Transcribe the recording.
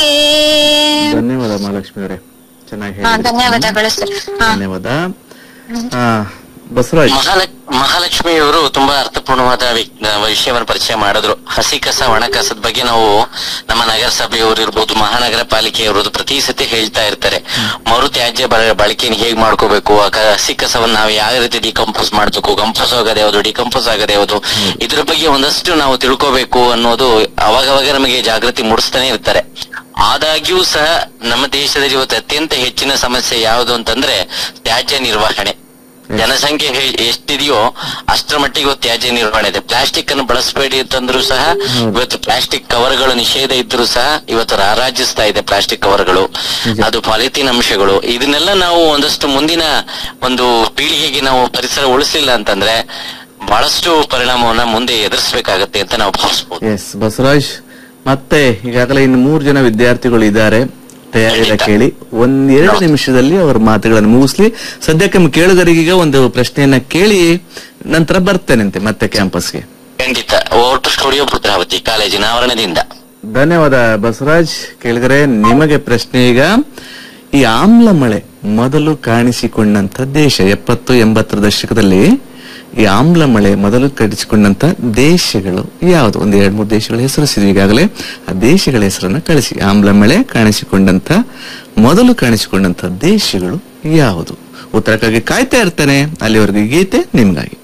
ಧನ್ಯವಾದ ಮಹಾಲಕ್ಷ್ಮಿ ಅವರೇ ಚೆನ್ನಾಗಿ ಹಾ ಹೇಳಿದ್ರಿ ಧನ್ಯವಾದಗಳು ಸರ್ ಹಾ ಧನ್ಯವಾದ ಆ, ಬಸವರಾಜ್ ಮಹಾಲಕ್ ಮಹಾಲಕ್ಷ್ಮಿಯವರು ತುಂಬಾ ಅರ್ಥಪೂರ್ಣವಾದ ವಿಕ್- ವಿಷಯವನ್ನು ಪರಿಚಯ ಮಾಡಿದ್ರು ಹಸಿ ಕಸ ಒಣ ಕಸದ ಬಗ್ಗೆ ನಾವು ನಮ್ಮ ನಗರಸಭೆಯವರು ಇರ್ಬೋದು ಮಹಾನಗರ ಪಾಲಿಕೆಯವರು ಪ್ರತಿ ಸತಿ ಹೇಳ್ತಾ ಇರ್ತಾರೆ ಮರು ತ್ಯಾಜ್ಯ ಬಳ- ಬಳಕೆನ ಹೇಗ್ ಮಾಡ್ಕೋಬೇಕು ಆ ಕ- ಹಸಿ ಕಸವನ್ನ ನಾವು ಯಾವ ರೀತಿ ಡಿಕಂಪೋಸ್ ಮಾಡ್ಬೇಕು ಕಂಪೋಸ್ ಆಗೋದು ಯಾವುದು ಡಿಕಂಪೋಸ್ ಆಗೋದು ಯಾವುದು ಇದ್ರ ಬಗ್ಗೆ ಒಂದಷ್ಟು ನಾವು ತಿಳ್ಕೋಬೇಕು ಅನ್ನೋದು ಅವಾಗವಾಗ ನಮಗೆ ಜಾಗೃತಿ ಮೂಡಿಸ್ತಾನೆ ಇರ್ತಾರೆ ಆದಾಗ್ಯೂ ಸಹ ನಮ್ಮ ದೇಶದಲ್ಲಿ ಇವತ್ತು ಅತ್ಯಂತ ಹೆಚ್ಚಿನ ಸಮಸ್ಯೆ ಯಾವುದು ಅಂತಂದ್ರೆ ತ್ಯಾಜ್ಯ ನಿರ್ವಹಣೆ ಜನಸಂಖ್ಯೆ ಹೆ- ಎಷ್ಟಿದೆಯೋ ಅಷ್ಟರ ಮಟ್ಟಿಗೆ ಇವತ್ತು ತ್ಯಾಜ್ಯ ನಿರ್ವಹಣೆ ಇದೆ ಪ್ಲಾಸ್ಟಿಕ್ ಅನ್ನು ಬಳಸಬೇಡಿ ಅಂತಂದ್ರೂ ಸಹ ಇವತ್ತು ಪ್ಲಾಸ್ಟಿಕ್ ಕವರ್ಗಳು ನಿಷೇಧ ಇದ್ರೂ ಸಹ ಇವತ್ತು ರಾರಾಜಿಸ್ತಾ ಇದೆ ಪ್ಲಾಸ್ಟಿಕ್ ಕವರ್ಗಳು ನಿಜ. ಅದು ಪಾಲಿಥೀನ್ ಅಂಶಗಳು ಇದನ್ನೆಲ್ಲ ನಾವು ಒಂದಷ್ಟು ಮುಂದಿನ ಒಂದು ಪೀಳಿಗೆಗೆ ನಾವು ಪರಿಸರ ಉಳಿಸಲಿಲ್ಲ ಅಂತಂದ್ರೆ ಬಹಳಷ್ಟು ಪರಿಣಾಮವನ್ನ ಮುಂದೆ ಎದುರಿಸಬೇಕಾಗತ್ತೆ ಅಂತ ನಾವು ಭಾವಿಸಬಹುದು ಎಸ್ ಬಸವರಾಜ್ ಮತ್ತೆ ಈಗಾಗಲೇ ಇನ್ನು ಮೂರು ಜನ ವಿದ್ಯಾರ್ಥಿಗಳು ಇದ್ದಾರೆ ತಯಾರಿದ ಖಂಡಿತ. ಕೇಳಿ ಒಂದೆರಡು ನಿಮಿಷದಲ್ಲಿ ಅವರ ಮಾತುಗಳನ್ನು ಮುಗಿಸ್ಲಿ ಸದ್ಯಕ್ಕೆ ನಮ್ಮ ಕೇಳುಗರಿಗೀಗ ಒಂದು ಪ್ರಶ್ನೆಯನ್ನ ಕೇಳಿ ನಂತರ ಬರ್ತೇನಂತೆ ಮತ್ತೆ ಕ್ಯಾಂಪಸ್ಗೆ ಖಂಡಿತ ಓಟು ಸ್ಟುಡಿಯೋ ಭದ್ರಾವತಿ ಕಾಲೇಜಿನ ಆವರಣದಿಂದ ಧನ್ಯವಾದ ಬಸವರಾಜ್ ಕೇಳಿದರೆ ನಿಮಗೆ ಪ್ರಶ್ನೆ ಈಗ ಈ ಆಮ್ಲ ಮಳೆ ಮೊದಲು ಕಾಣಿಸಿಕೊಂಡಂತ ದೇಶ ಎಪ್ಪತ್ತು ಎಂಬತ್ತರ ದಶಕದಲ್ಲಿ ಈ ಆಮ್ಲ ಮಳೆ ಮೊದಲು ಕಾಣಿಸಿಕೊಂಡಂತ ದೇಶಗಳು ಯಾವುದು ಒಂದು ಎರಡ್ ಮೂರು ದೇಶಗಳ ಹೆಸರಿಸಿದ್ವಿ ಈಗಾಗಲೇ ಆ ದೇಶಗಳ ಹೆಸರನ್ನ ಕಳಿಸಿ ಆಮ್ಲ ಮಳೆ ಕಾಣಿಸಿಕೊಂಡಂತ ಮೊದಲು ಕಾಣಿಸಿಕೊಂಡಂತ ದೇಶಗಳು ಯಾವುದು ಉತ್ತರಕ್ಕಾಗಿ ಕಾಯ್ತಾ ಇರ್ತೇನೆ ಅಲ್ಲಿವರೆಗೂ ಗೀತೆ ನಿಮ್ಗಾಗಿ